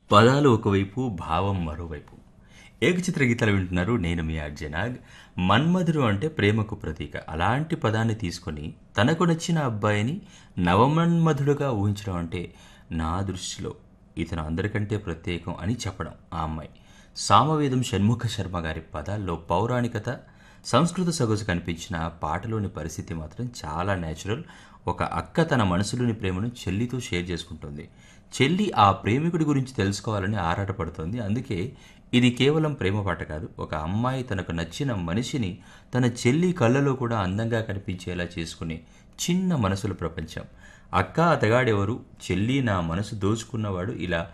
పదాలు ఒకవైపు భావం మరోవైపు ఏకచిత్ర గీతాలు వింటున్నారు నేను మీ అర్జనాగ్ మన్మధుడు అంటే ప్రేమకు ప్రతీక అలాంటి పదాన్ని తీసుకొని తనకు నచ్చిన అబ్బాయిని నవమన్మధుడుగా ఊహించడం అంటే నా దృష్టిలో ఇతను అందరికంటే ప్రత్యేకం అని చెప్పడం ఆ అమ్మాయి సామవేదం షణ్ముఖ శర్మ గారి పదాల్లో పౌరాణికత సంస్కృత సొగసు కనిపించిన పాటలోని పరిస్థితి మాత్రం చాలా నేచురల్ ఒక అక్క తన మనసులోని ప్రేమను చెల్లితో షేర్ చేసుకుంటుంది చెల్లి ఆ ప్రేమికుడి గురించి తెలుసుకోవాలని ఆరాటపడుతుంది అందుకే ఇది కేవలం ప్రేమ పాట కాదు ఒక అమ్మాయి తనకు నచ్చిన మనిషిని తన చెల్లి కళ్ళలో కూడా అందంగా కనిపించేలా చేసుకునే చిన్న మనసుల ప్రపంచం అక్క అతగాడెవరు చెల్లి నా మనసు దోచుకున్నవాడు ఇలా